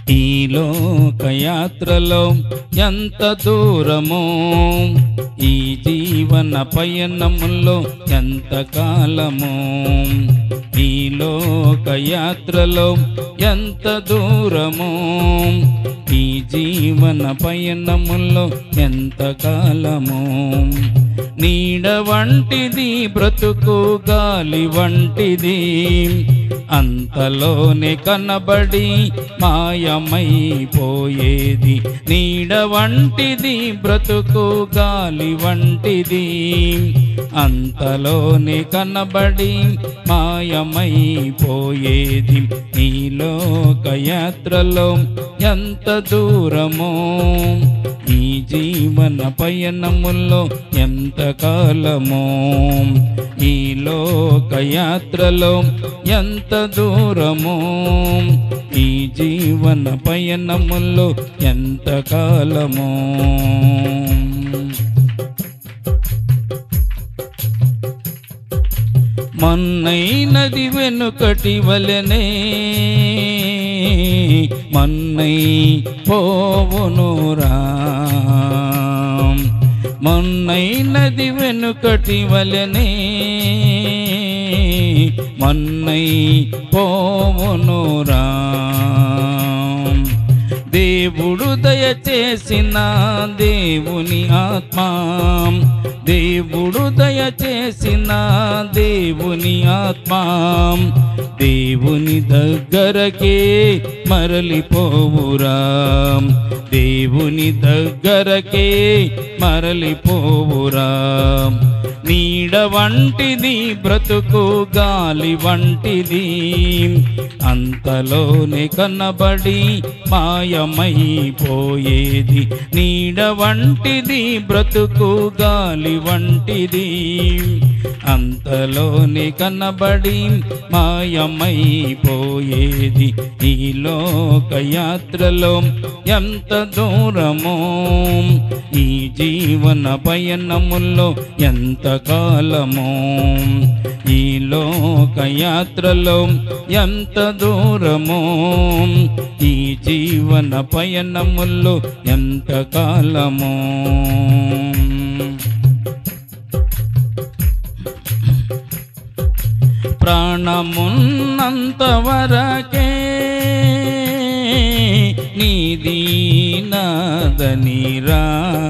ఈ లోకయాత్రలో ఎంత దూరమో ఈ జీవన పయనములో ఎంత కాలము ఈ లోకయాత్రలో ఎంత దూరము ఈ జీవన పయనములో ఎంత కాలము నీడ వంటిది బ్రతుకు గాలి వంటిది అంతలోనే కనబడి మాయమైపోయేది నీడ వంటిది బ్రతుకు గాలి వంటిది అంతలోనే కనబడి మాయమైపోయేది ఈ లోకయాత్రలో ఎంత దూరమో ఈ జీవన పయనములో ఎంత కాలమో ఈ లోకయాత్రలో ఎంత దూరమో ఈ జీవన పయనములో ఎంత కాలమో మన్నైనది వెనుకటి వలెనే మన్నై పోవునురా మన్నైనది వెనుకటి వలెనే మన్నై పోవునురా దేవుడు దయచేసిన దేవుని ఆత్మ దేవుడు దయచేసిన దేవుని ఆత్మ దేవుని దగ్గరకే మరలిపోవురా దేవుని దగ్గరకే మరలిపోవురా నీడ వంటిది బ్రతుకు గాలి వంటిది అంతలోనే కనబడి మాయమైపోయేది నీడ వంటిది బ్రతుకు గాలి వంటిది అంతలోనే కనబడి మాయమైపోయేది ఈ లోకయాత్రలో ఎంత దూరమో ఈ జీవన పయనముల్లో ఎంత కాలమో ఈ లోకయాత్రలో ఎంత దూరమో ఈ జీవన పయనముల్లో ఎంత కాలమో ప్రాణమున్నంత వరకే నీది నాదనిరా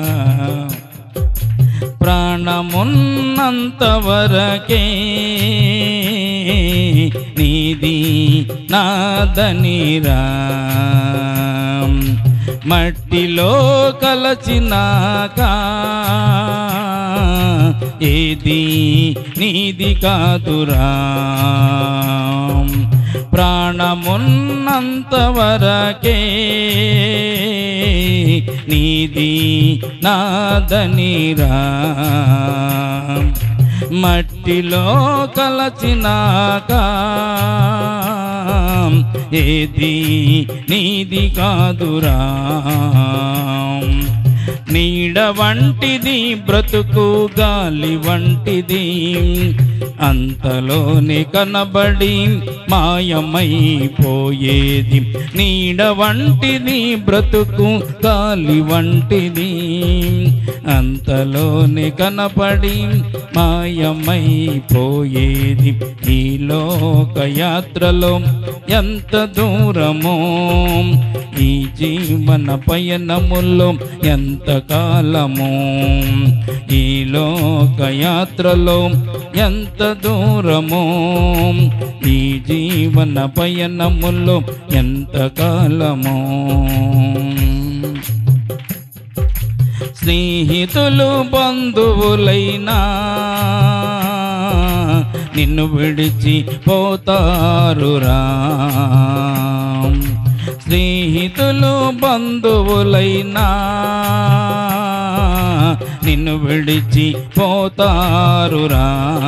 ప్రాణమున్నంత వరకే నీది నాదనిరా మట్టిలో కలచినాక ఏది నీది కాదురా ప్రాణమున్నంత వరకే నీది నాదనిరా మట్టిలో కలచినాక ఏది నీది కాదురా నీడ వంటిది బ్రతుకు గాలి వంటిది అంతలోనే కనబడి మాయమైపోయేది నీడ వంటిది బ్రతుకు గాలి వంటిది అంతలోనే కనపడి మాయమైపోయేది ఈ లోకయాత్రలో ఎంత దూరమో ఈ జీవన పయనములో ఎంత కాలము ఈ లోకయాత్రలో ఎంత దూరము ఈ జీవన పయనములో ఎంత కాలము స్నేహితులు బంధువులైనా నిన్ను విడిచి పోతారురా స్నేహితులు బంధువులైనా నిన్ను విడిచి పోతారురా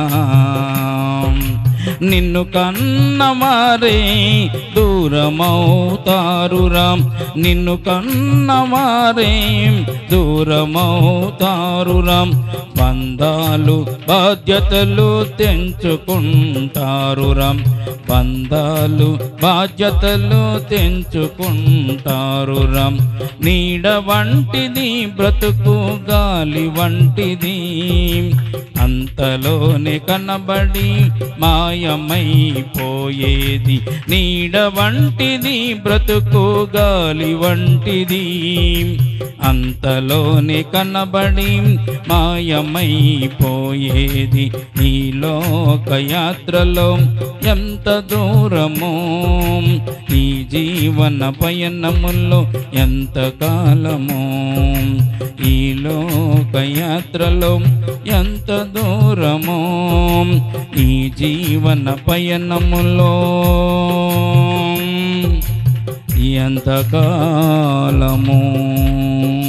నిన్ను కన్నవారే దూరమవుతారురా నిన్ను కన్నవారే దూరమవుతారురా బంధాలు బాధ్యతలు తెంచుకుంటారురా బంధాలు బాధ్యతలు తెంచుకుంటారు రామ్ నీడ వంటిది బ్రతుకు గాలి వంటిది అంతలోనే కనబడి మాయమైపోయేది నీడ వంటిది బ్రతుకు గాలి వంటిది అంతలోనే కనబడి మాయమైపోయేది ఈ లోకయాత్రలో ఎంత దూరమో ఈ జీవన పయనములో ఎంత కాలమో ఈ లోకయాత్రలో ఎంత దూరమో ఈ జీవన పయనములో ఎంత కాలము